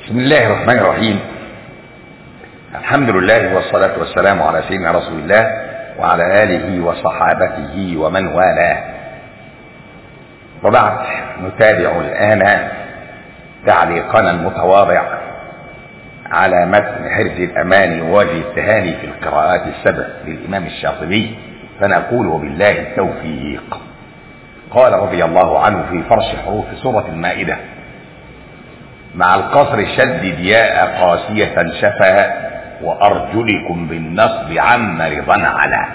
بسم الله الرحمن الرحيم الحمد لله والصلاة والسلام على سيدنا رسول الله وعلى آله وصحابته ومن والاه وبعد نتابع الآن تعليقنا المتواضع على متن حرز الأمان ووجه التهاني في القراءات السبع للإمام الشاطبي فنقول وبالله التوفيق قال رضي الله عنه في فرش حروف سورة المائدة مع القصر شدد ياء قاسية شفا وأرجلكم بالنصب عم رضا على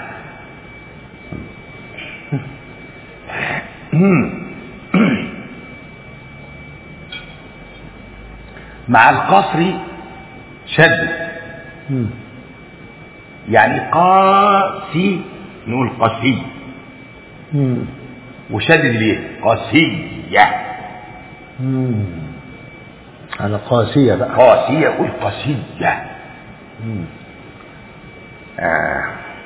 مع القصر شدد يعني قاسي نقول قاسي وشدد ليه قاسية على قاسية بقى قاسية قول قاسية آه.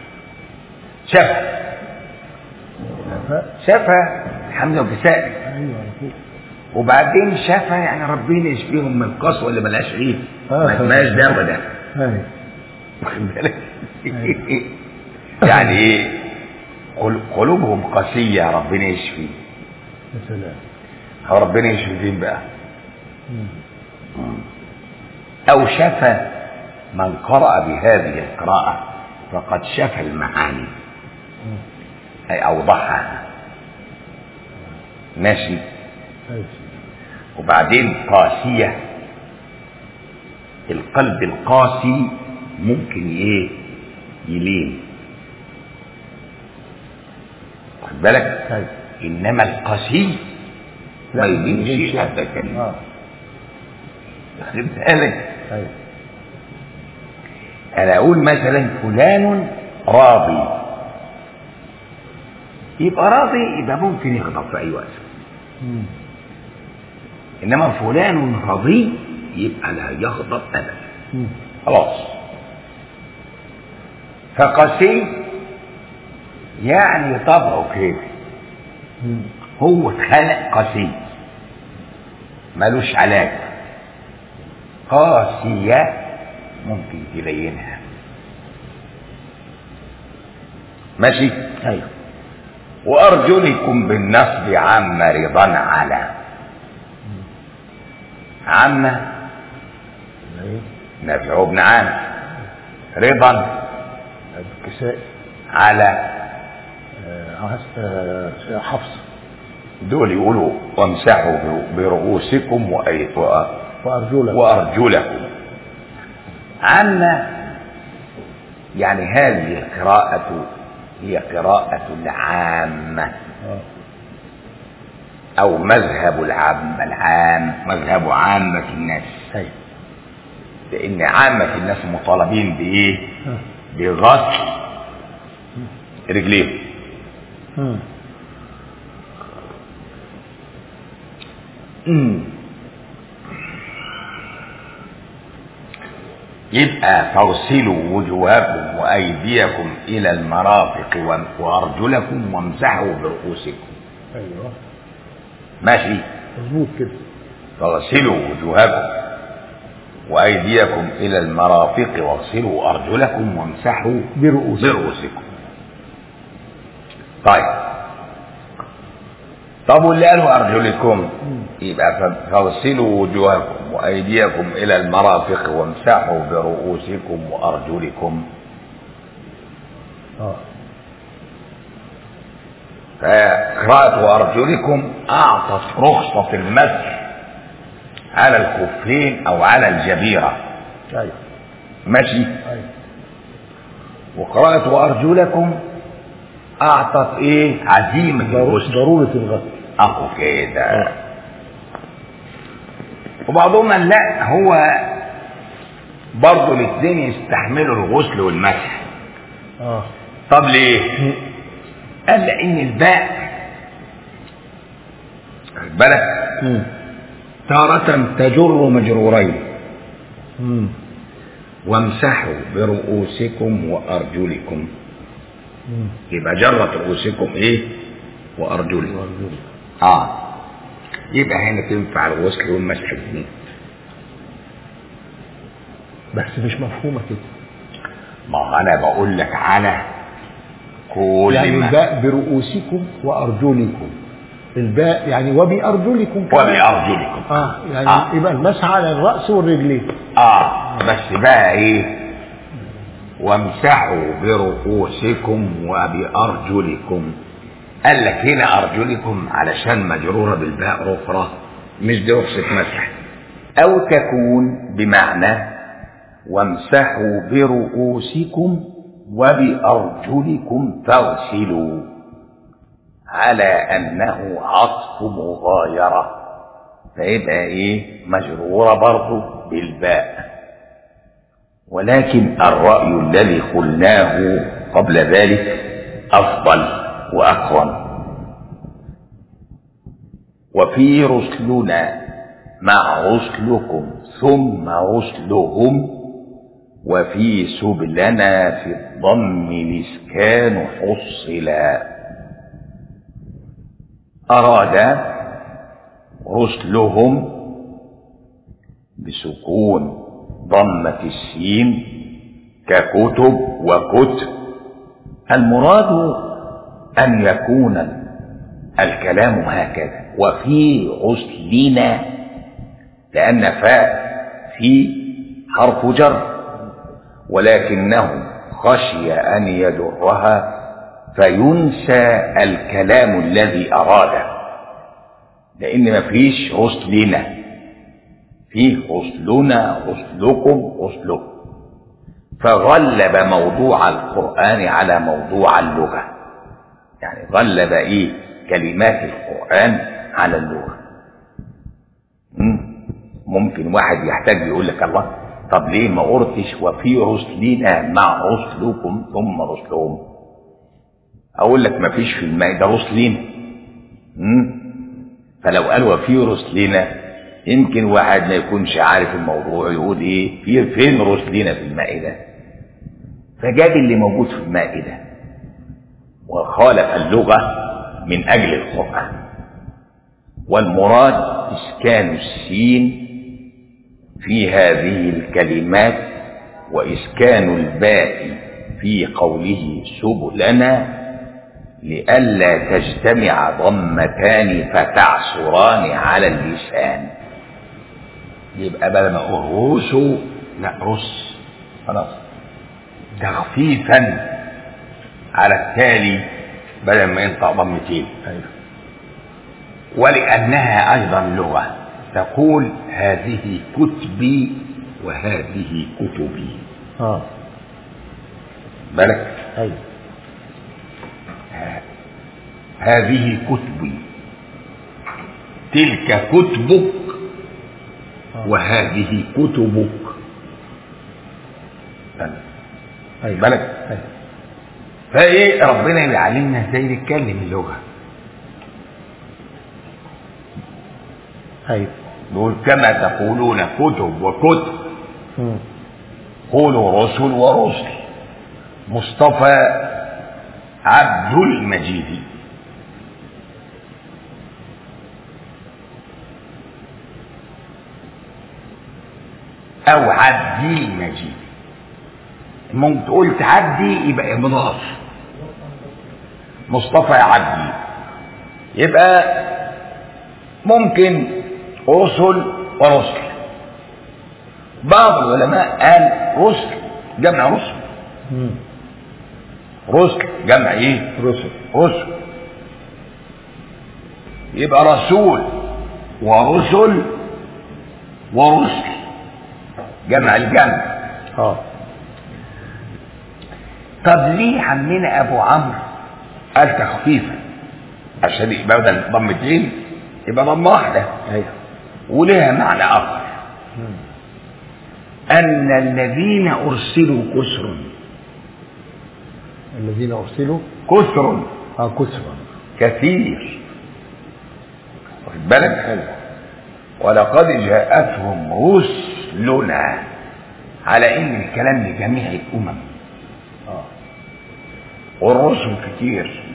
شفا شفا حمزة وكساء ايوه على طول وبعدين شفا يعني ربنا يشفيهم من القسوة اللي ملهاش عيد آه. ما اسمهاش ده وده ايوه واخد بالك؟ يعني ايه قل- قلوبهم قاسية ربنا يشفي يا سلام هو ربنا يشفي فين بقى مم. أو شفى من قرأ بهذه القراءة فقد شفى المعاني مم. أي أوضحها ماشي ايوه وبعدين قاسية القلب القاسي ممكن ايه يلين واخد بالك ايوه انما القاسي ما يلينش ابدا اه واخد بالك ايوه انا اقول مثلا فلان راضي يبقى راضي يبقى ممكن يغضب في اي وقت مم. انما فلان رضي يبقى لا يغضب ابدا مم. خلاص فقسي يعني طبعه كده مم. هو اتخلق قسي ملوش علاج قاسية ممكن تبينها ماشي ايوه وأرجلكم بالنصب عم رضا على عم ايوه نافع بن عامر رضا الكسائي على آه، عس- آه، حفص دول يقولوا وامسحوا برؤوسكم وأي- و- وارجلك وأرجلكم عامة يعني هذه القراءة هي قراءة العامة اه أو مذهب العام العام مذهب عامة الناس ايوه لأن عامة الناس مطالبين بإيه؟ آه. بغسل رجليهم مم. مم. يبقى فاغسلوا وجوهكم وأيديكم إلى المرافق و- وأرجلكم وامسحوا برؤوسكم ايوه ماشي مظبوط كده فاغسلوا وجوهكم وأيديكم إلى المرافق واغسلوا أرجلكم وامسحوا برؤوسكم. برؤوسكم طيب طب واللي قالوا أرجلكم يبقى ف- فاغسلوا وجوهكم وأيديكم إلى المرافق وامسحوا برؤوسكم وأرجلكم اه فقراءة وأرجلكم أعطت رخصة المسح على الخفين أو على الجبيرة ايوه ماشي ايوه وقراءة وأرجلكم أعطت إيه عزيمة ضرو- الغسل ضرورة الغسل أهو كده وبعضهم قال لا هو برضه الاثنين يستحملوا الغسل والمسح اه طب ليه؟ قال لأن الباء خد بالك مم. تارة تجر مجرورين مم. وامسحوا برؤوسكم وأرجلكم مم. يبقى جرت رؤوسكم إيه؟ وأرجلكم وارجلك اه يبقى هنا تنفع الغسل والمسح الاثنين بس مش مفهومه كده ما انا بقول لك على كل يعني ما الباء برؤوسكم وارجلكم الباء يعني وبارجلكم كمان. وبأرجلكم اه يعني آه. يبقى المسح على الراس والرجلين اه بس بقى ايه وامسحوا برؤوسكم وبأرجلكم قال لك هنا أرجلكم علشان مجرورة بالباء أخرى مش دي رخصة مسح أو تكون بمعنى وامسحوا برؤوسكم وبأرجلكم فاغسلوا على أنه عطف مغايرة فيبقى إيه مجرورة برضه بالباء ولكن الرأي الذي قلناه قبل ذلك أفضل وأقوم وفي رسلنا مع رسلكم ثم رسلهم وفي سبلنا في الضم الإسكان حصلا أراد رسلهم بسكون ضمة السين ككتب وكتب المراد أن يكون الكلام هكذا وفي غسلنا لأن فاء في حرف جر ولكنه خشي أن يجرها فينسى الكلام الذي أراده لأن مفيش غسلنا فيه غسلنا غسلكم غسلكم فغلب موضوع القرآن على موضوع اللغة يعني غلب ايه كلمات القرآن على اللغة مم. ممكن واحد يحتاج يقول لك الله طب ليه ما قلتش وفي رسلنا مع رسلكم ثم رسلهم اقول لك ما فيش في المائدة رسلين مم. فلو قال وفي رسلنا يمكن واحد ما يكونش عارف الموضوع يقول ايه في فين رسلنا في المائدة فجاب اللي موجود في المائدة وخالف اللغة من أجل القرآن والمراد إسكان السين في هذه الكلمات وإسكان الباء في قوله سبلنا لئلا تجتمع ضمتان فتعصران على اللسان يبقى بدل ما اقول رسو لا رس خلاص تخفيفا على التالي بدل ما ينطق ضمتين ايوه ولأنها أيضا لغة تقول هذه كتبي وهذه كتبي اه بالك ايوه هذه كتبي تلك كتبك آه. وهذه كتبك ايوه بالك ايوه فايه ربنا بيعلمنا ازاي نتكلم اللغه ايوه بيقول كما تقولون كتب وكتب مم. قولوا رسل ورسل مصطفى عبد المجيد او عبدي المجيد ممكن تقول تعدي يبقى مضاف مصطفى عبدي يبقى ممكن رسل ورسل بعض العلماء قال رسل جمع رسل مم. رسل جمع ايه رسل رسل يبقى رسول ورسل ورسل جمع الجمع اه طب ليه عمنا ابو عمرو قال تخفيفا عشان يبقى بدل ضمتين يبقى ضمه واحده ايوه ولها معنى اخر مم. ان الذين ارسلوا كسر الذين ارسلوا كسر اه كسرا كثير واخد بالك ولقد جاءتهم رسلنا على ان الكلام لجميع الامم اه والرسل كتير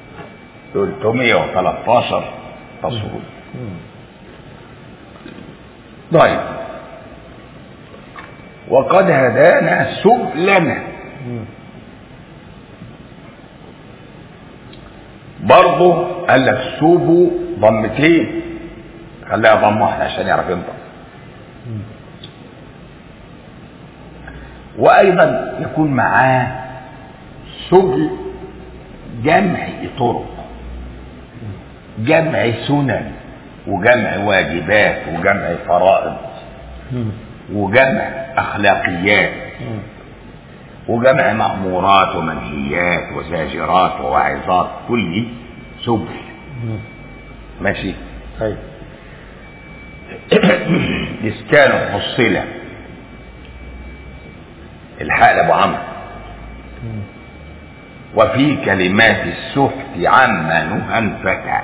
313 رسول مم. طيب وقد هدانا سبلنا مم. برضه قال لك سبو ضمتين خليها ضمه واحده عشان يعرف ينطق مم. وايضا يكون معاه سبل جمع طرق جمع سنن وجمع واجبات وجمع فرائض مم. وجمع اخلاقيات مم. وجمع مأمورات ومنهيات وزاجرات وواعظات كل سبل مم. ماشي أيوة إسكان فصلة الحاء لأبو عمرو مم. وفي كلمات السحت عما نهى فتى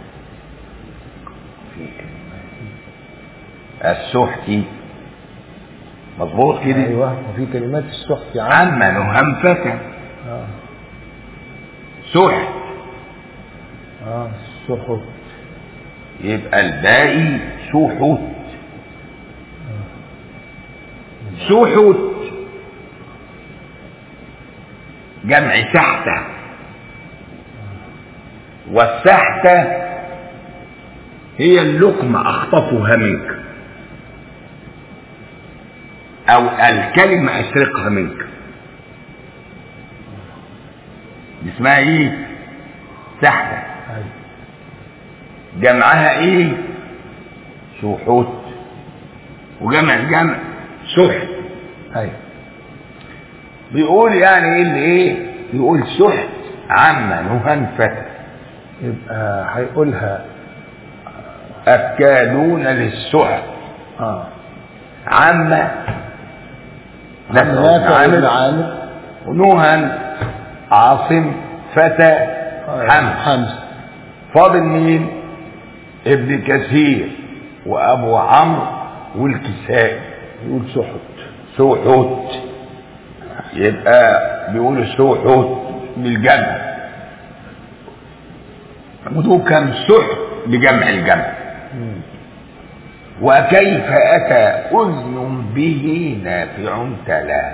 في كلمات السحت مظبوط كده أيوة وفي كلمات السحت عن عما نهى فتى آه. سحت آه السحت يبقى الباقي سحت سحت جمع سحتة والسحتة هي اللقمة أخطفها منك أو الكلمة أسرقها منك دي اسمها إيه؟ سحتة أيوة جمعها ايه سحوت وجمع الجمع سحت أيوة بيقول يعني ايه اللي ايه يقول سحت عما نهى فتى يبقى هيقولها اكادون للسحت اه عما نافع بن عامر ونهى عاصم فتى حمد حمزة فاضل مين ابن كثير وابو عمرو والكسائي يقول سحت سوحوت يبقى بيقولوا سوحوت بالجمع ودول كم سح بجمع الجمع مم. وكيف أتى أذن به نافع تلا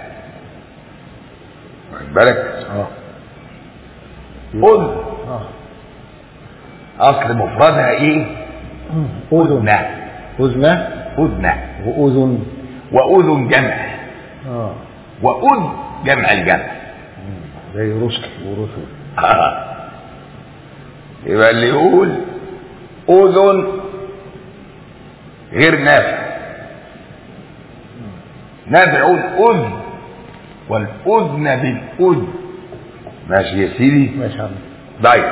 واخد بالك اه أذن اه أصل مفردها إيه؟ أذن أذنة أذنة أذنة وأذن وأذن جمع اه وأذن جمع الجمع مم. زي رسل ورسل آه. يبقى اللي يقول أذن غير نافع نافع يقول أذن والأذن بالأذن ماشي يا سيدي ماشي يا عم طيب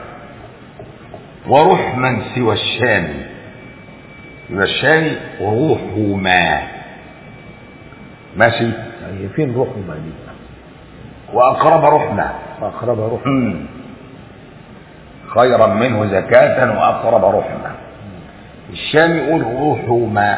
وروح من سوى الشامي يبقى الشامي روحهما ماشي يعني فين روحهم بقى دي وأقرب رحمة أقربها روح مم. خيرا منه زكاة وأقرب رحمة الشام يقول روحهما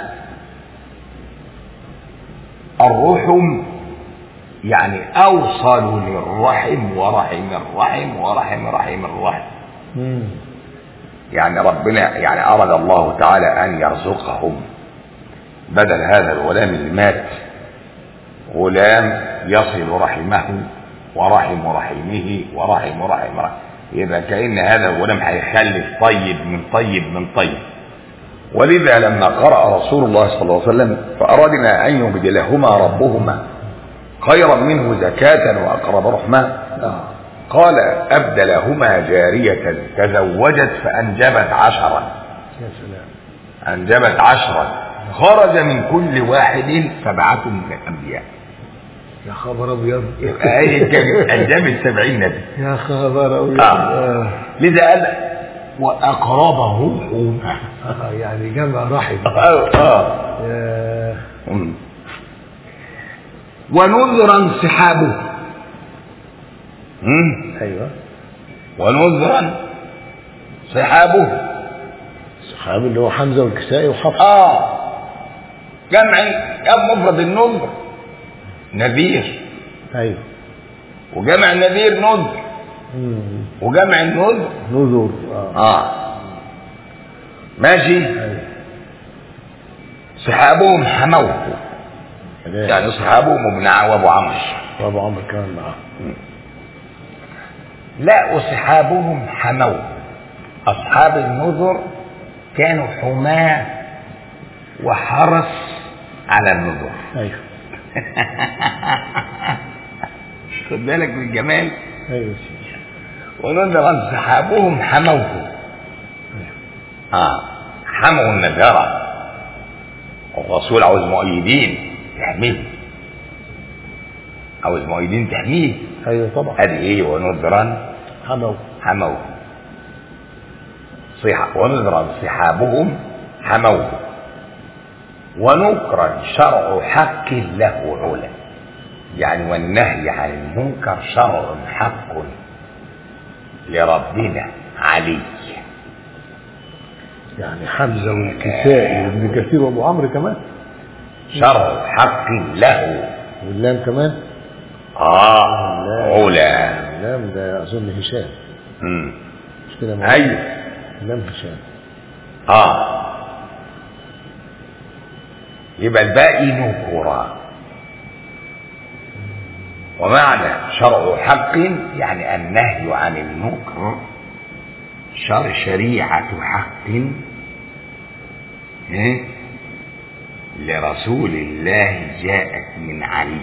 الرحم يعني أوصل للرحم ورحم الرحم ورحم رحم الرحم مم. يعني ربنا يعني أراد الله تعالى أن يرزقهم بدل هذا الغلام اللي مات غلام يصل رحمه ورحم رحمه ورحم رحم رحمه يبقى كأن هذا الغلام هيخلف طيب من طيب من طيب ولذا لما قرأ رسول الله صلى الله عليه وسلم فأرادنا أن يبدلهما ربهما خيرا منه زكاة وأقرب رحمة آه. قال أبدلهما جارية تزوجت فأنجبت عشرا يا سلام أنجبت عشرا خرج من كل واحد سبعة من الأنبياء يا خبر أبيض يبقى هي كانت أنجبت سبعين نبي يا خبر أبيض آه. آه. لذا قال وأقربه حوما آه. يعني جمع رحم آه. آه. يا مم. ونذرا سحابه مم. أيوه ونذرا سحابه الصحابي اللي هو حمزة والكسائي وحفص اه جمع جاب مفرد النذر نذير أيوه وجمع النذير نذر مم. وجمع النذر نذر آه. اه ماشي أيوه سحابهم حموه سلام يعني اصحابهم وابن وابو عمرو وابو عمرو كمان معاه لا اصحابهم حموا اصحاب النذر كانوا حماة وحرس على النذر ايوه خد بالك من الجمال ايوه سيدي ونذرا سحابهم حموه اه حموا النذارة الرسول عاوز مؤيدين تحميه عاوز مؤيدين تحميه ايوه طبعا ادي ايه ونذرا حمو حموه صح ونذرا صحابهم حموه ونكرا شرع حق له علا يعني والنهي عن المنكر شرع حق لربنا علي يعني حمزه والكسائي وابن كثير وابو عمرو كمان شرع حق له واللام كمان اه علا اللام ده اظن هشام مم. مش كده معايا؟ ايوه اللام هشام اه يبقى الباقي نكرا ومعنى شرع حق يعني النهي عن النكر شر شريعة حق إيه؟ لرسول الله جاءت من علي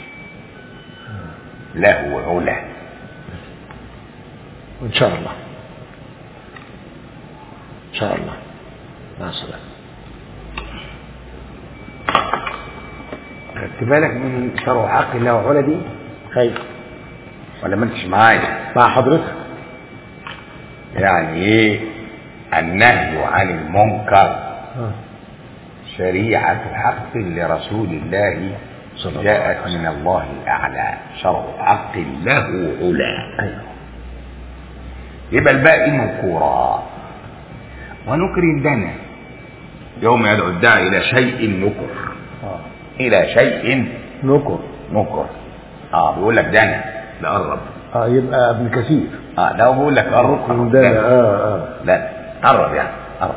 له علا ان شاء الله ان شاء الله مع السلامه خدت بالك من شرع حق له علا دي ايوه ولا ما انتش معايا مع حضرتك يعني ايه النهي عن المنكر اه شريعة حق لرسول الله صلى الله جاءت من الله الأعلى شرع حق له علا ايوه يبقى الباقي نكورا ونكر دنا يوم يدعو الداعي إلى شيء نكر اه إلى شيء نكر نكر اه بيقول لك دنا لا قرب اه يبقى ابن كثير اه لو بيقول لك قرب نكر ده دنا. اه اه لا قرب يعني قرب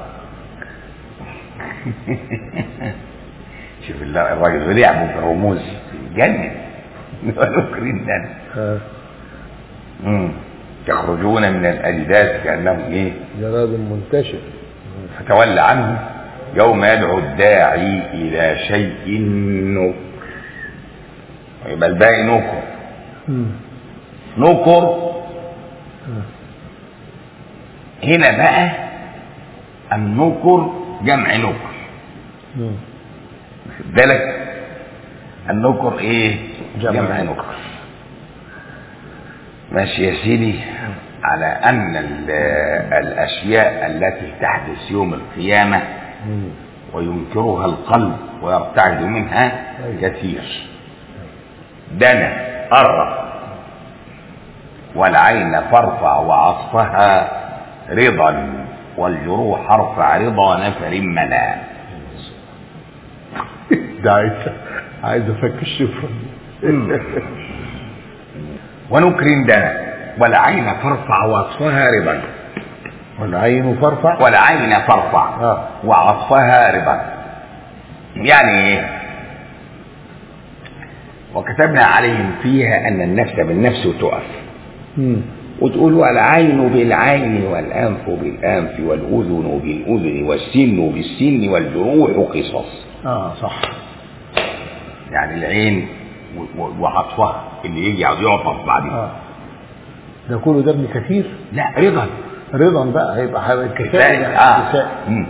شوف ال- الراجل بيلعبوا برموز جنن ونكر دنا اه مم. يخرجون من الأجداث كأنهم إيه جراد منتشر فتولى عنه يوم يدعو الداعي إلى شيء نكر يبقى الباقي نكر مم. نكر هنا بقى النكر جمع نكر مم. واخد بالك النكر ايه جمع جمع نكر. نكر ماشي يا سيدي على ان ال- الاشياء التي تحدث يوم القيامه مم. وينكرها القلب ويرتعد منها أيوة. كثير دنا قرب والعين فارفع وعطفها رضا والجروح ارفع رضا نفر ملا ده عايز عايز افك الشفره ونكر دنا والعين فارفع وعطفها رضا والعين فرفع والعين فارفع آه. وعطفها رضا يعني ايه وكتبنا عليهم فيها ان النفس بالنفس تقف مم. وتقول العين بالعين والانف بالانف والاذن بالاذن والسن بالسن والجروح قصص اه صح يعني العين و- و- وعطفها اللي يجي يعطف بعدين اه ده كله ده ابن كثير لا رضا رضا بقى هيبقى حاجة كسائي كفاية. يعني آه. كسائي. مم.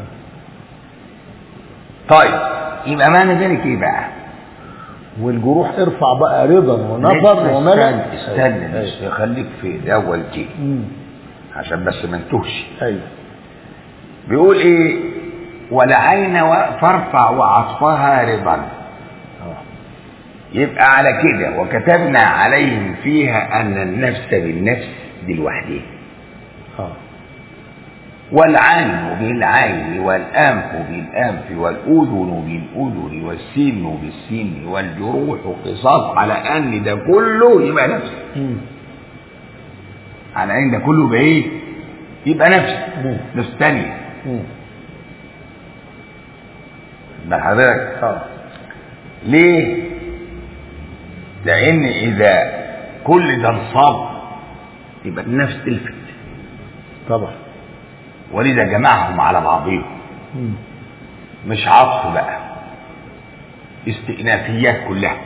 طيب يبقى معنى ذلك ايه بقى؟ والجروح ارفع بقى رضا ونفر لسه وملل استنى استنى بس خليك في الاول دي مم. عشان بس ما نتوهش ايوه بيقول ايه والعين و- فارفع وعطفها رضا اه يبقى على كده وكتبنا عليهم فيها ان النفس بالنفس دي لوحدها اه والعين بالعين والأنف بالأنف والأذن بالأذن والسن بالسن والجروح قصاص على أن ده كله يبقى نفس مم. على أن ده كله يبقى إيه؟ يبقى نفس مم. نفس تانية مم. ده حضرتك اه ليه لان اذا كل ده انصاب يبقى النفس تلفت طبعا ولذا جمعهم على بعضهم مم. مش عطف بقى استئنافيات كلها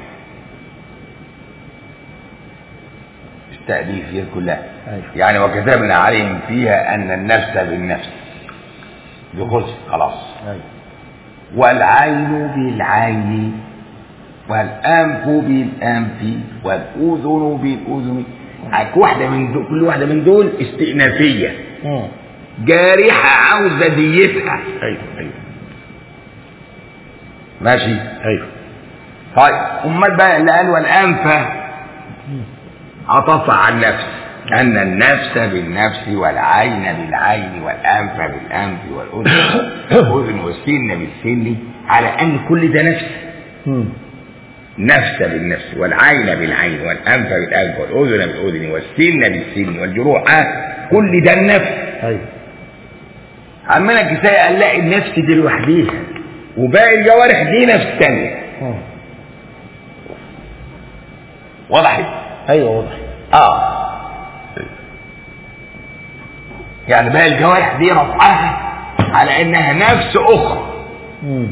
استأنيفيات كلها أيوة. يعني وكتبنا عليهم فيها أن النفس بالنفس دي خلصت خلاص ايوه والعين بالعين والأنف بالأنف والأذن بالأذن عك- واحدة من دول كل واحدة من دول استئنافية مم. جارحة عاوزة ديتها ايوه ايوه ماشي ايوه طيب امال بقى اللي قال والانف عطف على النفس ان النفس بالنفس والعين بالعين والانف بالانف والاذن والاذن والسن بالسن على ان كل ده نفس مم. نفس بالنفس والعين بالعين والانف بالانف والاذن بالاذن والسن بالسن والجروح آه، كل ده النفس ايوه عمنا الكسائي قال لا النفس دي لوحديها وباقي الجوارح دي نفس تانية مم. وضحت ايوه واضح اه يعني بقى الجوارح دي رفعها على انها نفس اخرى مم.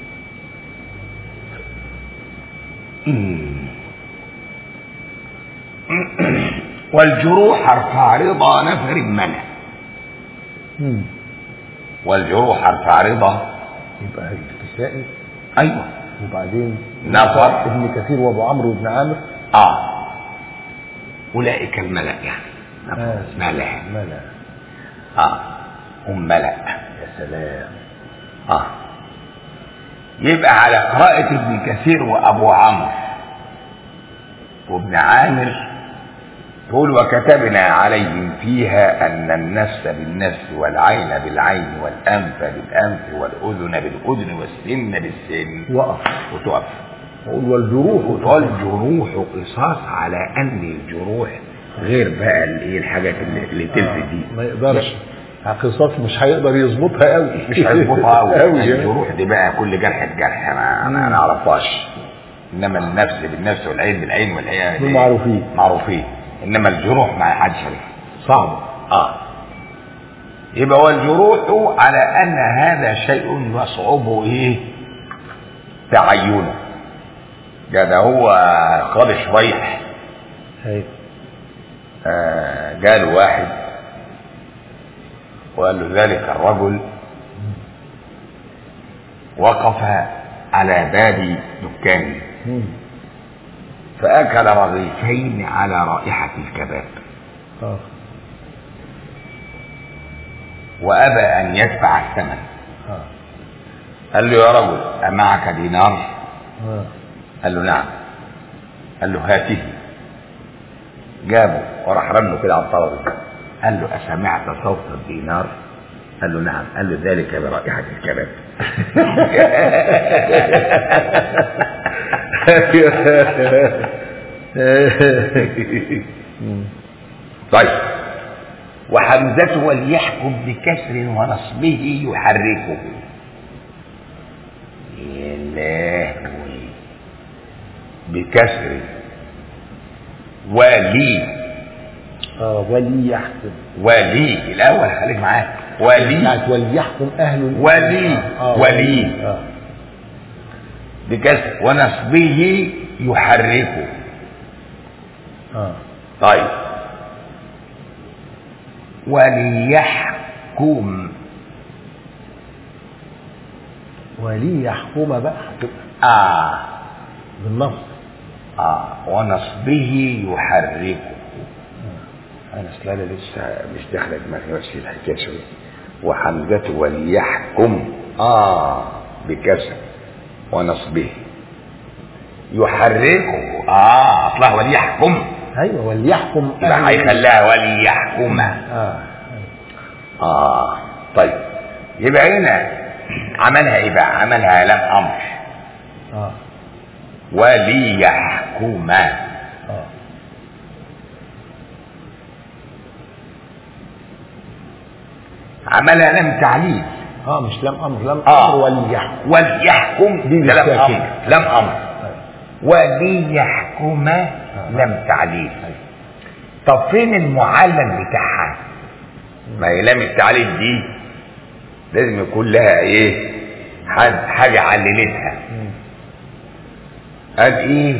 والجروح ارفع رضا نفر منع مم. والجروح ارفع رضا يبقى الكسائي ايوه وبعدين نفر. ابن كثير وابو عمرو وابن عامر اه اولئك الملأ يعني آه. ملأ ملا اه هم ملأ يا سلام اه يبقى على قراءة ابن كثير وابو عمرو وابن عامر تقول وكتبنا عليهم فيها ان النفس بالنفس والعين بالعين والانف بالانف والاذن بالاذن والسن بالسن وقف وتقف وقول والجروح وتقول الجروح قصاص على ان الجروح غير بقى الايه الحاجات اللي, اللي تلفت دي ما يقدرش قصاص مش هيقدر يظبطها قوي مش هيظبطها قوي قوي يعني. الجروح دي بقى كل جرح بجرح ما ما نعرفهاش انما النفس بالنفس والعين بالعين والعين دول معروفين. معروفين انما الجروح ما حدش عارفها صعب اه يبقى هو الجروح على ان هذا شيء يصعب ايه تعينه ده ده هو قاضي شريح ايوه آه جاله واحد وقال له ذلك الرجل وقف على باب دكانه مم. فأكل رغيفين على رائحة الكباب اه وأبى أن يدفع الثمن اه قال له يا رجل أمعك دينار اه قال له نعم قال له هاته جابه وراح رنه كده على الطاولة قال له أسمعت صوت الدينار قال له نعم قال له ذلك برائحة الكباب طيب وحمزته وليحكم بكسر ونصبه يحركه يا لهوي بكسر ولي اه ولي يحكم ولي الاول خليك معايا ولي بتاعت وليحكم اهل ال- ولي آه. ولي اه بكسر ونصبه يحركه اه طيب وليحكم ولي يحكم بقى هتبقى آه بالنص آه ونصبه يحركه أنا أصل أنا لسه مش داخلة دماغي بس الحكاية شوية وحمزته وليحكم آه بكسر ونصبه يحركه آه أصلها وليحكم ايوه وليحكم يبقى هيخليها وليحكم اه آه طيب يبقى هنا عملها إيه بقى؟ عملها لم أمر اه وليحكم اه عملها لم تعليل اه مش لم امر لم آه. امر وليحكم وليحكم دي ده لم بالساكن. امر لم امر وليحكم لم تعليل طب فين المعلم بتاعها ما هي لام التعليل دي لازم يكون لها ايه حد حاجه عللتها مم. قال ايه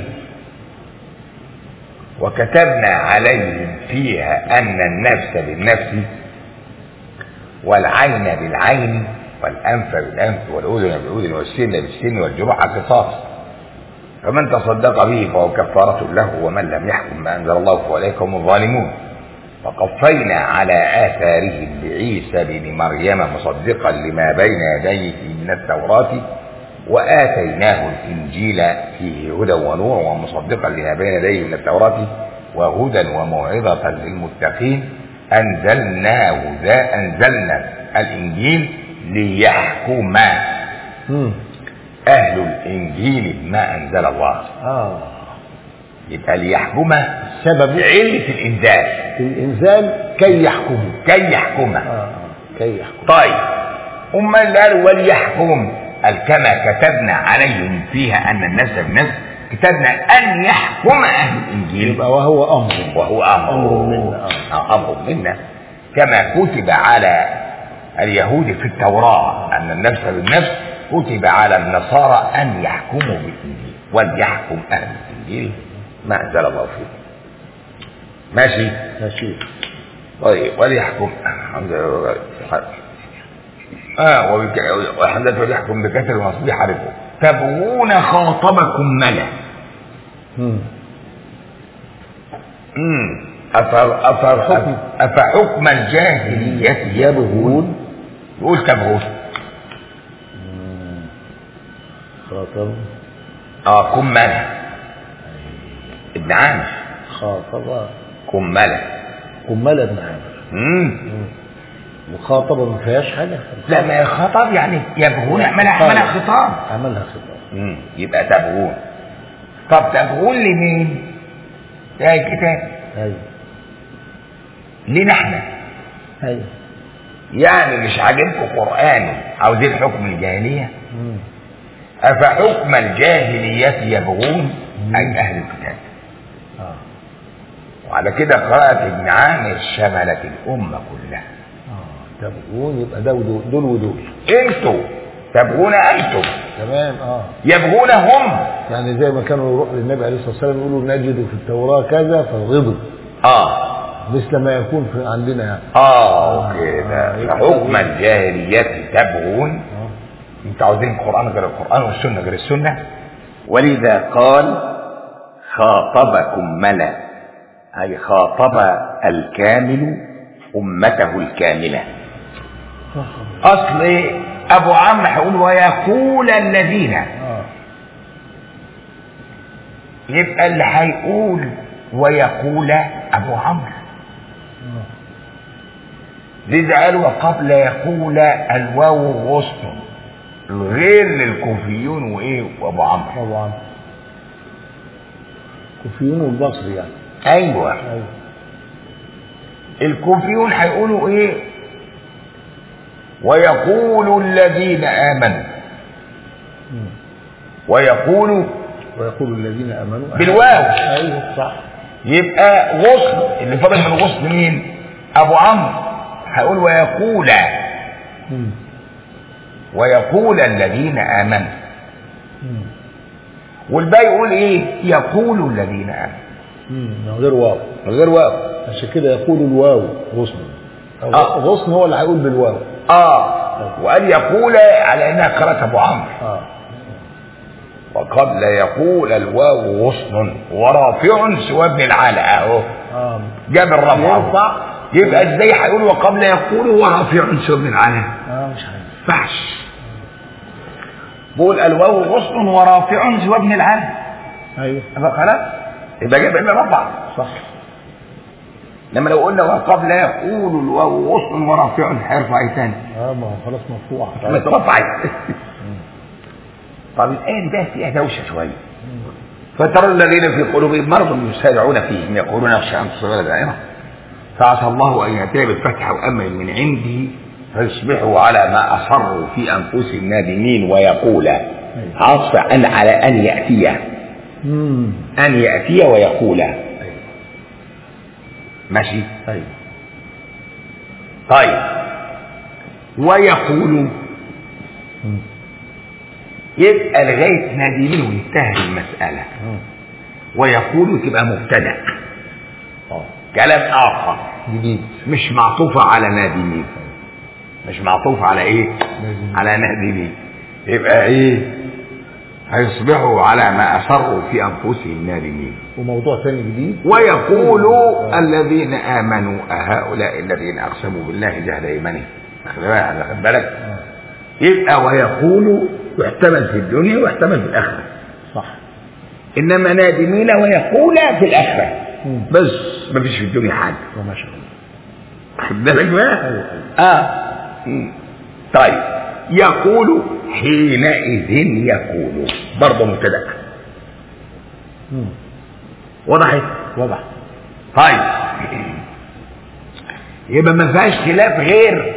وكتبنا عليهم فيها ان النفس بالنفس والعين بالعين والانف بالانف والاذن بالاذن والسن بالسن والجروح قصاص فمن تصدق به فهو كفارة له ومن لم يحكم ما أنزل الله فأولئك هم الظالمون وقفينا على آثارهم بعيسى بن مريم مصدقا لما بين يديه من التوراة وآتيناه الإنجيل فيه هدى ونور ومصدقا لما بين يديه من التوراة وهدى وموعظة للمتقين أنزلناه ذا أنزلنا الإنجيل ليحكم مم. أهل الإنجيل بما أنزل الله اه يبقى ليحكم سبب علة الإنزال الانزال كي يحكموا كي يحكم اه آه. كي يحكموا طيب أما اللي قال وليحكم قال كما كتبنا عليهم فيها أن الناس بالناس كتبنا أن يحكم أهل الإنجيل يبقى وهو امر وهو أمر أمر منا. آه، أمر منا كما كتب على اليهود في التوراة أن النفس بالنفس كتب على النصارى أن يحكموا بالإنجيل وليحكم أهل الإنجيل ما أنزل الله فيه ماشي ماشي طيب وليحكم الحمد لله اه وبك- والحمد لله وليحكم بكثر المصبيح حرفه تبغون خاطبكم ملا مم. امم أفر أفر حكم. أفحكم الجاهلية يبغون يقول تبغون خاطب اه كملة ابن عامر خاطب كملة كمال ابن عامر امم مخاطبة ما فيهاش حاجة لا ما هي خطاب يعني يبغون عملها عملها خطاب عملها خطاب امم يبقى تبغون طب تبغون لمين؟ ده الكتاب ايوه لينا احنا ايوه يعني مش عاجبكم قرآن عاوزين حكم الجاهلية مم. أفحكم الجاهلية يبغون أي أهل الكتاب اه وعلى كده قراءة ابن عامر شملت الأمة كلها اه تبغون يبقى ده ودول دول ودول انتوا تبغون انتم تمام اه يبغون هم يعني زي ما كانوا يروحوا للنبي عليه الصلاه والسلام يقولوا نجد في التوراه كذا فغضب اه مثل ما يكون في عندنا يعني اه كده يبقى فحكم تبغون. الجاهلية تبغون اه انتوا عاوزين القرآن غير القرآن والسنة غير السنة ولذا قال خاطبكم ملا أي خاطب الكامل أمته الكاملة أصل أبو عمرو هيقول ويقول الذين اه يبقى اللي هيقول ويقول أبو عمرو آه. لذا قال وقبل يقول الواو غصن غير للكوفيون وايه وابو عمرو طبعا كوفيون والبصري يعني ايوه ايوه الكوفيون هيقولوا ايه ويقول الذين امنوا مم. ويقول ويقول الذين امنوا بالواو. ايوه صح يبقى غصن اللي فاضل من غصن مين ابو عمرو هيقول ويقول مم. ويقول الذين امنوا مم. والباقي يقول ايه يقول الذين امنوا مم. من غير واو من غير واو عشان كده يقول الواو غصن أو آه. غصن هو اللي هيقول بالواو اه وقال يقول على انها قراءة ابو عمرو اه وقبل يقول الواو غصن ورافع سوى ابن العلاء اهو اه جاب الرفع ينفع؟ يبقى ازاي هيقول وقبل يقول ورافع سوى ابن العلاء اه مش عارف ينفعش بقول الواو غصن ورافع سوى ابن العلاء ايوه يبقى خلاص يبقى جاب ابن رفع صح لما لو قلنا وقبل يقول الواو غصن ورافع هيرفع ايه تاني؟ اه ما هو خلاص مرفوع مترفع طب الآية دي بقى فيها دوشة شوية فترى الذين في قلوبهم مرض يسارعون فيهم يقولون اخشى ان تصيبنا دائرة فعسى الله ان ياتي بالفتح وامن من عنده فيصبحوا على ما اصروا في انفسهم نادمين ويقول عسى ان على ان ياتيه مم. أن يأتي ويقول ايوه ماشي ايوه طيب ويقول مم. يبقى لغاية نادمين وانتهى المسألة مم. ويقول تبقى مبتدأ اه كلام آخر جديد مش معطوفة على نادمين مش معطوفة على ايه نادمين. على نادمين يبقى ايه هيصبحوا على ما أسروا في أنفسهم نادمين وموضوع ثاني جديد ويقول آه. الذين آمنوا أهؤلاء الذين أقسموا بالله جهد إيمانهم خد بالك- خد بالك آه. يبقى ويقول يحتمل في الدنيا ويحتمل في الآخرة صح إنما نادمين ويقول في الآخرة مم. بس ما فيش في الدنيا حاجة وما شاء الله خد بالك بقى ايوه ايوه آه مم. طيب يقول حينئذ يقول برضه مبتدأ مم. وضحت واضح طيب يبقى ما فيهاش خلاف غير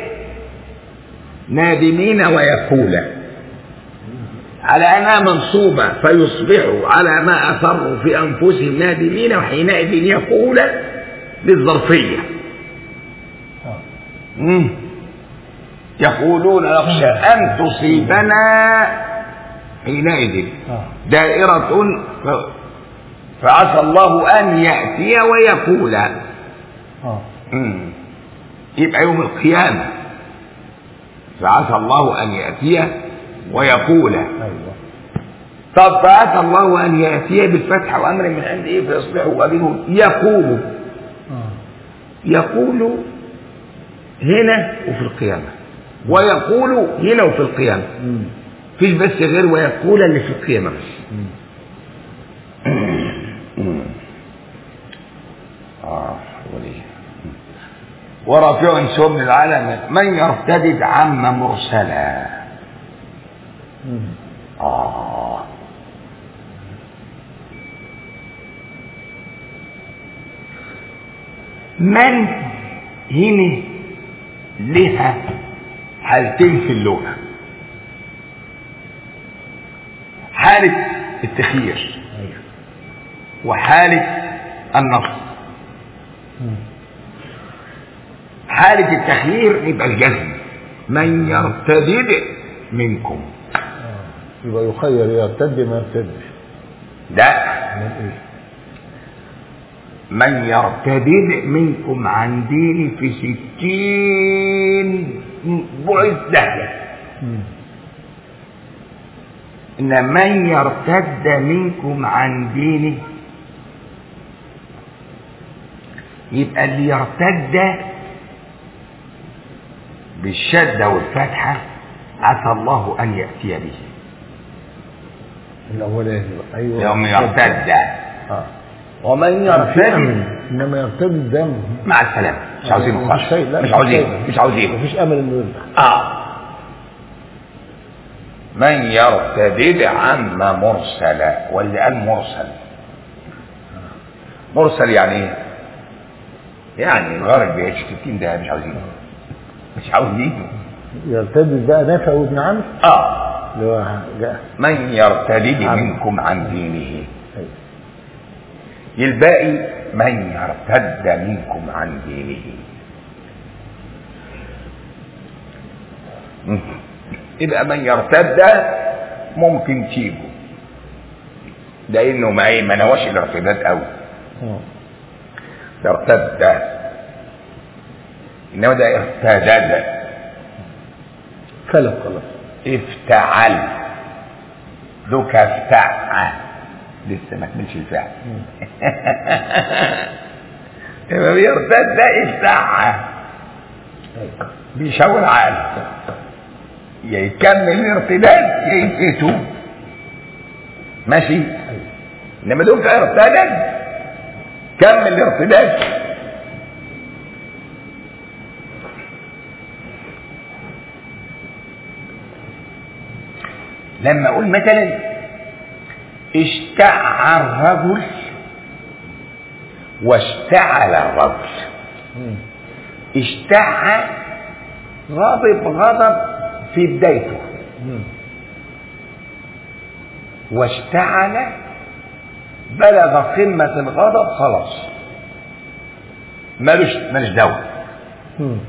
نادمين ويقول على انها منصوبه فيصبحوا على ما اثروا في انفسهم نادمين وحينئذ يقول للظرفيه اه مم. يقولون نخشى ان تصيبنا حينئذ اه دائرة ف- فعسى الله أن يأتي ويقول اه مم. يبقى يوم القيامة فعسى الله أن يأتي ويقول ايوه طب فعسى الله أن يأتي بالفتح وأمر من عنده فيصبحوا قبلهم يقول اه يقول هنا وفي القيامة ويقول هنا وفي القيامة مم. فيش بس غير ويقول اللي في القيامة بس مم. آه ولي ورافع سوى من العالم من يرتدد عم مرسلا مم. آه من هنا لها حالتين في اللغة حالة التخيير ايوه وحالة النص مم. حالة التخيير يبقى الجزم من يرتدد منكم اه يبقى يخير يرتد ما يرتدش ده من ايه من يرتدد منكم عن ديني في ستين بعد دهية مم. إن من يرتد منكم عن دينه يبقى اللي يرتد بالشدة والفتحة عسى الله أن يأتي به الاولاني بقى. ايوه يوم يرتد اه ومن في يرتد امل انما يرتد الدم مع السلامة مش عاوزينه مفيش خالص شيء، لا، مش مفيش عاوزينه شيء. مش عاوزينه مفيش امل انه يرجع آه من يرتدد عم مرسلا واللي قال مرسل مرسل يعني ايه؟ يعني الغرب ب 60 ده مش عاوزينه مش عاوزينه يرتد بقى نافع وابن عمرو اه اللي هو جاء من يرتدد عم. منكم عن دينه أيوة. الباقي من يرتد منكم عن دينه مم. يبقى من يرتد ممكن تيجوا لانه ما ايه ما نواش الارتداد قوي اه ارتد انما ده ارتدد كلب خلاص افتعل ذوك افتع لسه ما كملش الفعل مم. يبقى بيرتد ده افتع أيوة. بيشاور عقله يا يكمل الارتداد يا يفقته ماشي أيوة. انما دول ارتدد كمل الارتداد لما اقول مثلا اشتع الرجل واشتعل الرجل مم. اشتع غضب غضب في بدايته مم. واشتعل بلغ قمة الغضب خلاص ملوش ملوش دولة مم.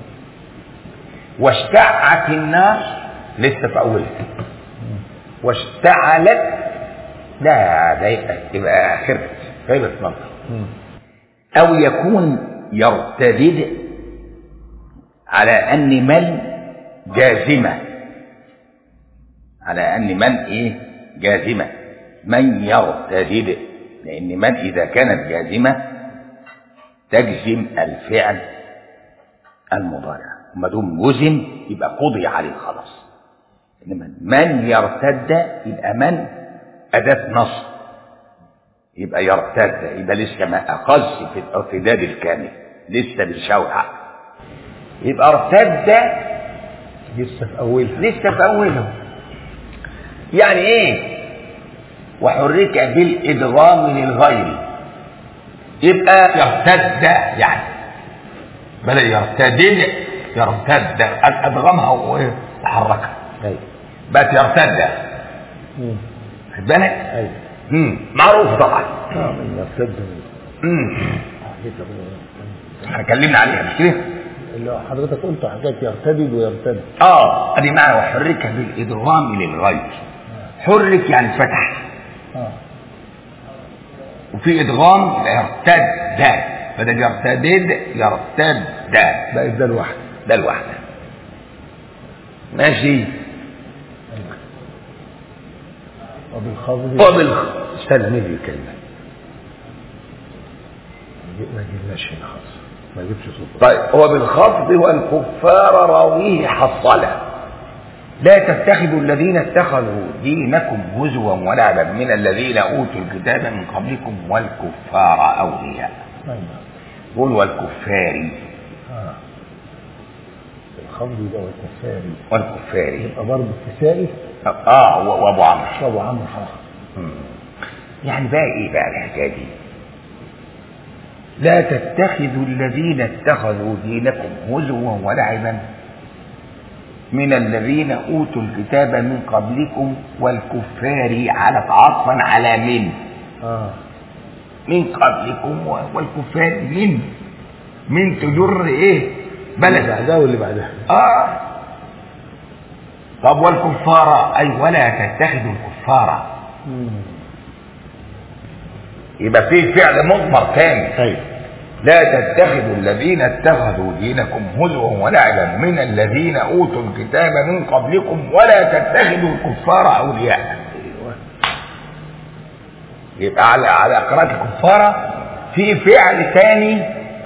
واشتعت النار لسه في أولها واشتعلت لا ده يبقى تبقى خربت خربت منطق مم. أو يكون يرتدد على أن من جازمة على أن من إيه جازمة من يرتدد لأن من إذا كانت جازمة تجزم الفعل المضارع وما دام جزم يبقى قضي عليه خلاص إنما من يرتد يبقى من أداة نصب يبقى يرتد يبقى لسه ما أخذش في الارتداد الكامل لسه بيشوع يبقى ارتد لسه في اولها لسه في أوله يعني إيه وحرك بالإدغام للغير يبقى يرتد يعني بل يرتدد يرتد أدغمها وحركها ايوه بقت يرتد مم. خد بالك ايوه مم. معروف طبعا اه من يرتد من مم. حكيت احنا اتكلمنا عليها مش كده اللي هو حضرتك قلت حكايه يرتدد ويرتد اه ادي معنى وحرك بالادغام للغير حرك يعني فتح اه وفي ادغام يبقى يرتد بدل يرتدد يرتد بقت ده لوحده ده الواحده ماشي ايوه وبالخفض وبال استنى نيجي الكلمه ما جبناش هنا خالص ما جبش صوت طيب وبالخفض والكفار راويه حصله لا تتخذوا الذين اتخذوا دينكم هزوا ولعبا من الذين اوتوا الكتاب من قبلكم والكفار اولياء ايوه قول والكفار اه الخفض ده والكساري والكفار يبقى برضه الكسائي اه و- وابو عمرو وابو عمرو حرام مم. يعني بقى ايه بقى الحكايه دي لا تتخذوا الذين اتخذوا دينكم هزوا ولعبا من الذين اوتوا الكتاب من قبلكم والكفار على عطفا على من اه من قبلكم والكفار من من تجر ايه اللي بلد بعدها واللي بعدها اه طب والكفار اي ولا تتخذوا الكفار مم. يبقى في فعل مضمر تاني ايوه لا تتخذوا الذين اتخذوا دينكم هزوا ولعبا من الذين اوتوا الكتاب من قبلكم ولا تتخذوا الكفار اولياء ايوه يبقى على على قراءة الكفار في فعل ثاني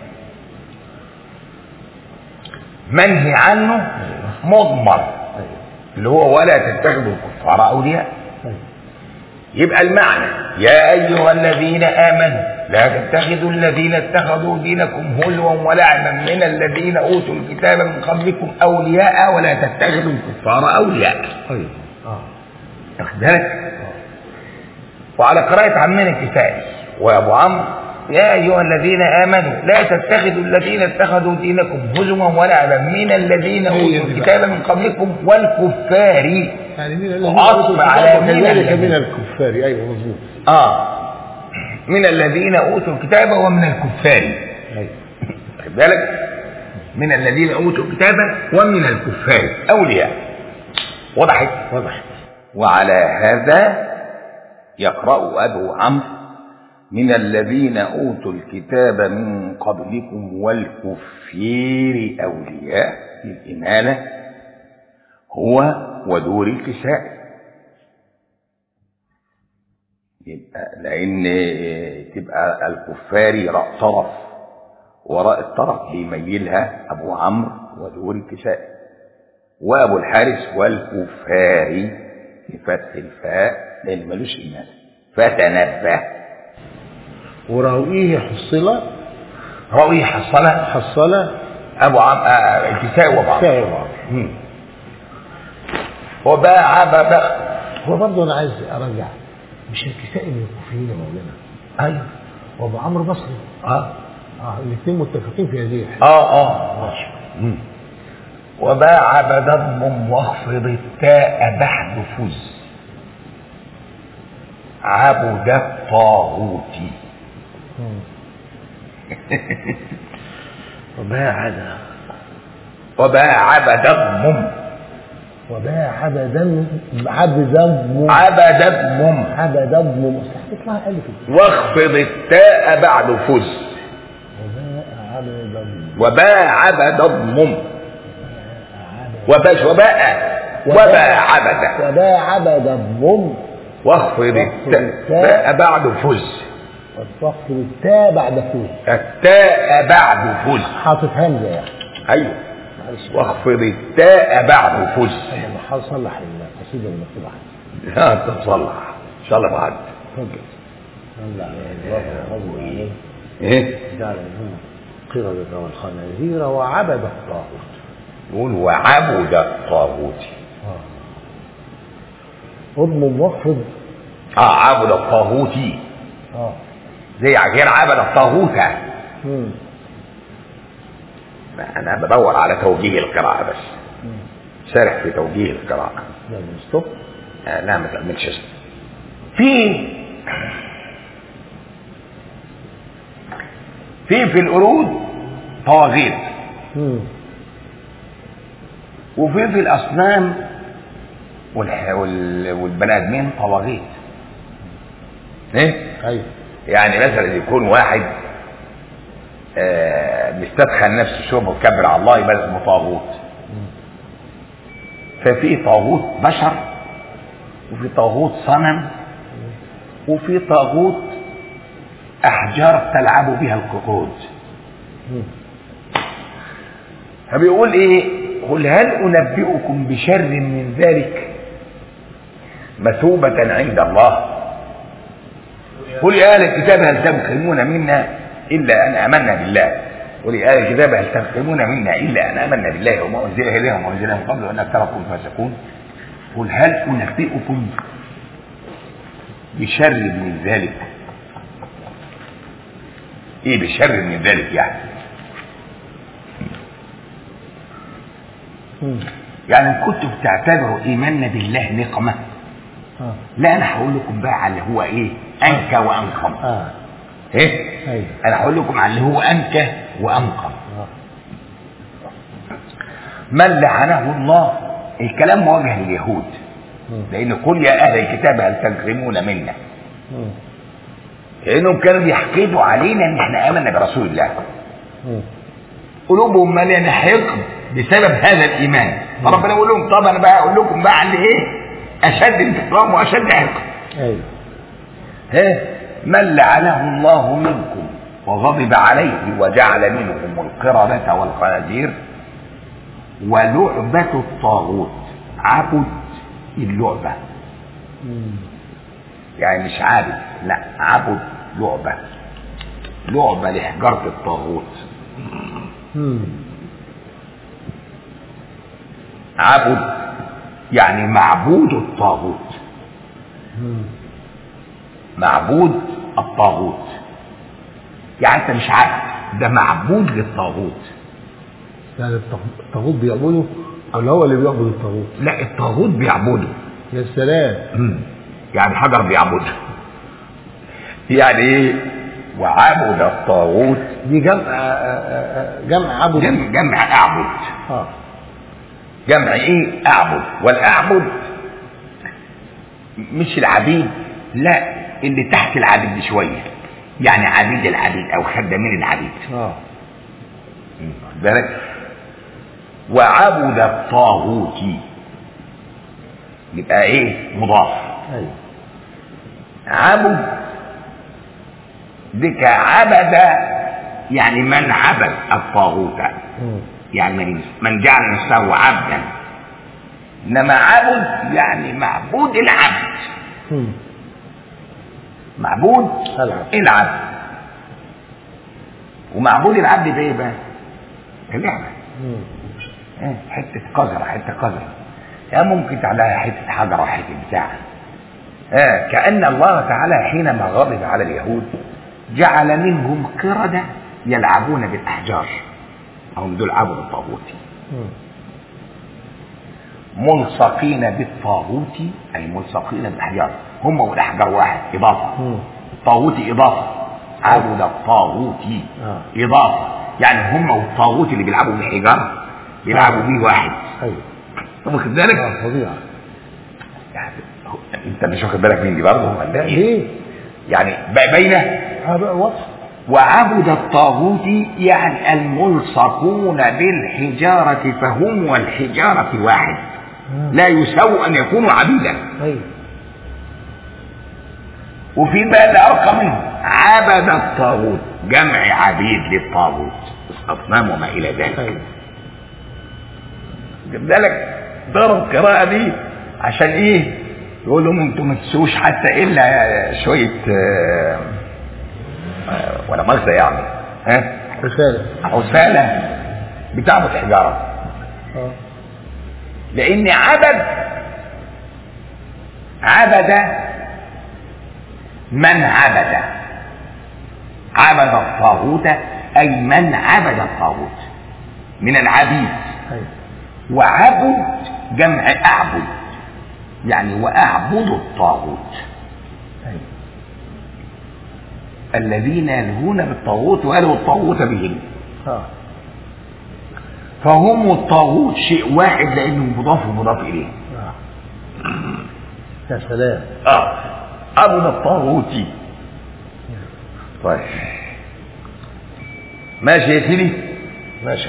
منهي عنه مضمر ايوه اللي هو ولا تتخذوا الكفار اولياء ايوه يبقى المعنى يا أيها الذين آمنوا لا تتخذوا الذين اتخذوا دينكم هزوا ولعبا من الذين أوتوا الكتاب من قبلكم أولياء ولا تتخذوا الكفار أولياء ايوه اه واخد بالك؟ وعلى قراءة عمنا الكسائي وأبو عمرو يا أيها الذين آمنوا لا تتخذوا الذين اتخذوا دينكم هزوا ولعبا من الذين أوتوا الكتاب من قبلكم والكفار يعني من الذين وعطف أوتوا على الكتاب من وكذلك الذين. من الكفار ايوه مظبوط آه من الذين أوتوا الكتاب ومن الكفار ايوه خد بالك من الذين أوتوا الكتاب ومن الكفار أولياء وضحت واضح وعلى هذا يقرأ أبو عمرو من الذين أوتوا الكتاب من قبلكم والكفير أولياء للإمالة هو ودور الكساء يبقى لأن تبقى الكفار راء طرف وراء الطرف بيميلها أبو عمرو ودور الكساء وأبو الحارث والكفار بفتح الفاء لأن ملوش إيمان فتنبه وراويه حصل راوي حصلها حصل أبو عم آه، الكساء وأبو عمرو كفايه بعض مم. وباع بقى هو برضه انا عايز ارجع مش الكسائي من الكوفيين يا مولانا أيوه وابو عمرو بصري اه اه الاثنين متفقين في هذه الحته اه اه ماشي مم. وباع بضم واخفض التاء بعد فز عبد الطاغوت مم. وباعد وباع عبد الضم وباع عبدا عبدا م- عبد الضم عبدا م- يطلع ألف واخفض التاء بعد فز وباع عبدا وباع عبد الضم عبدا وباش وباء وباع عبد وباع عبدا ضم واخفض التاء بعد فز والصف التاء بعد فوز التاء بعد فز حاطط همزه يعني ايوه معلش واخفض التاء بعد فز انا هصلح القصيده المكتوبه عندي ها تتصلح ان شاء الله بعد اتفضل صلى عليه الله وفضل عليه ايه جعل منهم قردة والخنازير وعبد الطاغوت يقول وعبد الطاغوت اضمم واخفض اه عبد الطاغوت اه زي غير عبد الطاغوت مم. انا بدور على توجيه القراءة بس مم. شارح في توجيه القراءة لازم ستوب آه لا ما تعملش اسم في في في القرود طواغيت مم. وفي في الاصنام والح- وال- والبني ادمين طواغيت ايه ايوه يعني مثلا يكون واحد آه، مستدخل نفسه شوبه وكبر على الله يبقى اسمه طاغوت مم. ففي طاغوت بشر وفي طاغوت صنم وفي طاغوت احجار تلعب بها القرود مم. فبيقول ايه قل هل انبئكم بشر من ذلك مثوبة عند الله قل يا اهل الكتاب هل تنقمون منا الا ان امنا بالله قل يا اهل الكتاب هل تنقمون منا الا ان امنا بالله وما انزل اليهم وما انزل من قبل وان اكثركم فاسقون قل هل انبئكم بشر من ذلك ايه بشر من ذلك يعني مم. يعني إن كنتم بتعتبروا ايماننا بالله نقمه اه لا انا هقول لكم بقى على اللي هو ايه انكى وانقم اه ايه ايوه انا هقول لكم على اللي هو انكى وانقم اه من لعنه الله الكلام موجه لليهود مم. لان قل يا اهل الكتاب هل تنقمون منا مم. لانهم كانوا بيحقدوا علينا ان احنا امنا برسول الله مم. قلوبهم مليانه حقد بسبب هذا الايمان فربنا يقول لهم طب انا بقى اقول لكم بقى على ايه اشد انتقام واشد حقد ايوه ها من لعنه الله منكم وغضب عليه وجعل منهم القردة والخنازير ولعبة الطاغوت عبد اللعبة مم. يعني مش عابد لا عبد لعبة لعبة لحجارة الطاغوت مم. عبد يعني معبود الطاغوت مم. معبود الطاغوت يعني انت مش عبد ده معبود للطاغوت يعني الطاغ- الطاغوت بيعبده ولا هو اللي بيعبد الطاغوت؟ لا الطاغوت بيعبده يا سلام مم. يعني حجر بيعبده يعني ايه وعبد الطاغوت دي جمع آه، آه، آه، جمع عبد جمع, جمع اعبد اه جمع ايه اعبد والاعبد مش العبيد لا اللي تحت العبيد بشويه يعني عبيد العبيد او خدامين العبيد اه واخد بالك وعبد الطاغوت يبقى ايه مضاف ايوه عبد بك عبد يعني من عبد الطاغوت مم. يعني من من جعل نفسه عبدا انما عبد يعني معبود العبد مم. معبود العب العبد ومعبود العبد ده ايه بقى؟ اللعبه مم. إيه؟ حته قذره حته قذره يا ممكن تعلقها حته حجره حته بتاع آه كأن الله تعالى حينما غضب على اليهود جعل منهم قردة يلعبون بالأحجار هم دول عبد الطاغوت مم. ملصقين بالطاغوت أي ملصقين بالأحجار هم والاحجار واحد اضافه مم. طاغوت اضافه عبد الطاغوت آه. اضافه يعني هم والطاغوت اللي بيلعبوا بالحجاره بيلعبوا بيه واحد ايوه طب واخد بالك اه فظيعه يعني هو- انت مش واخد بالك من دي برضه ولا ايه ليه؟ يعني ب- بين اه بقى وصف وعبد الطاغوت يعني الملصقون بالحجارة فهم والحجارة واحد لا يساووا أن يكونوا عبيدا ايوه وفي بقى اللي أرقى منه عبد الطاغوت جمع عبيد للطاغوت أصنام وما إلى ذلك ايوه جاب بالك ضرب القراءة دي عشان إيه؟ يقول لهم أنتم ما تسووش حتى إلا شوية آه، آه، ولا مؤاخذة يعني ها؟ رساله عسالة بتعبد حجارة اه لأن عبد عبد من عبد عبد الطاغوت أي من عبد الطاغوت من العبيد ايوه وعبد جمع أعبد يعني وأعبد الطاغوت ايوه الذين يلهون بالطاغوت ويلهوا الطاغوت بهم اه فهم الطاغوت شيء واحد لأنه مضاف ومضاف إليه اه يا سلام اه عبد الطاغوت طيب ماشي يا سيدي ماشي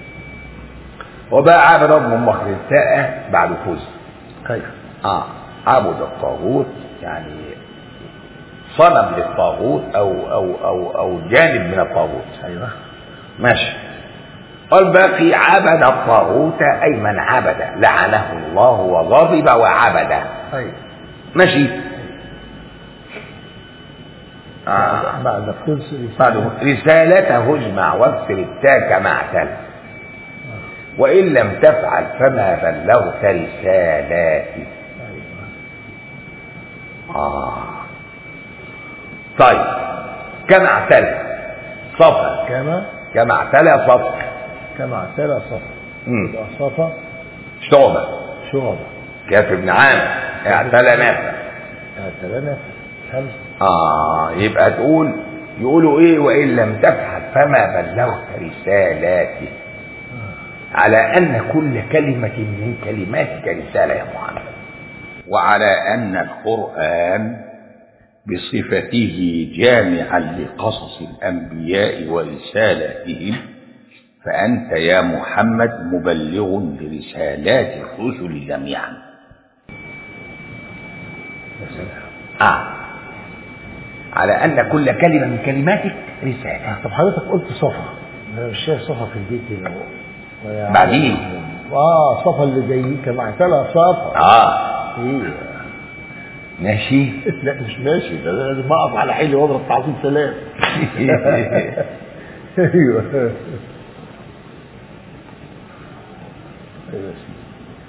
وبقى عبد ابن مخرج التاء بعد فوز ايوه اه عبد الطاغوت يعني صنم للطاغوت او او او او جانب من الطاغوت ايوه ماشي والباقي عبد الطاغوت اي من عبد لعنه الله وغضب وعبد ايوه ماشي آه. بعد قدس بعد رسالته اجمع واكسر التاء كما اعتل وإن لم تفعل فما بلغت رسالاتي ايوه آه. طيب كما اعتل صفا كما كما اعتلى صفا كما اعتلى صفا مم. يبقى صفا شعبة شعبة كاف ابن عامر اعتلى نافع اعتلى خمسة اه يبقى تقول يقولوا ايه وان لم تفعل فما بلغت رسالاتي على ان كل كلمه من كلماتك رساله يا محمد وعلى ان القران بصفته جامعا لقصص الانبياء ورسالاتهم فانت يا محمد مبلغ لرسالات الرسل جميعا يا سلام آه. على أن كل كلمة من كلماتك رسالة طب حضرتك قلت صفا انا مش شايف صفا في البيت هنا ويا- بعدين. اه صفا اللي زي كما اعتلى صفا آه ايه ماشي لا مش ماشي ده أنا لازم اقف على حيلي واضرب تعظيم سلام ايوه ايوه يا سيدي.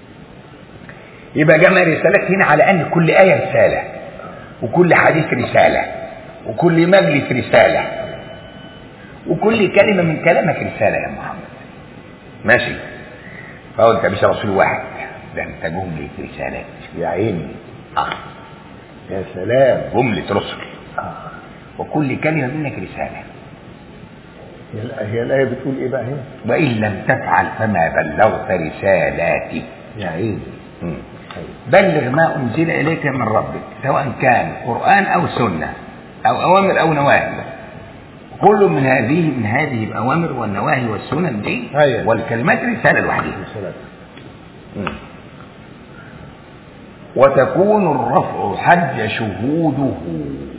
يبقى جمع رسالات هنا على أن كل آية رسالة وكل حديث رسالة وكل مجلس رسالة وكل كلمة من كلامك رسالة يا محمد ماشي فهو أنت مش رسول واحد ده أنت جملة رسالات يا عيني آه يا سلام جملة رسل آه. وكل كلمة منك رسالة هي الآية- هي الآية بتقول إيه بقى هنا؟ وإن لم تفعل فما بلغت رسالاتي يا عيني مم. بلغ ما أنزل إليك من ربك سواء كان قرآن أو سنة أو أوامر أو نواهي كل من هذه من هذه الأوامر والنواهي والسنن دي أيوة. والكلمات رسالة لوحدها يا سلام مم. وتكون الرفع حج شهوده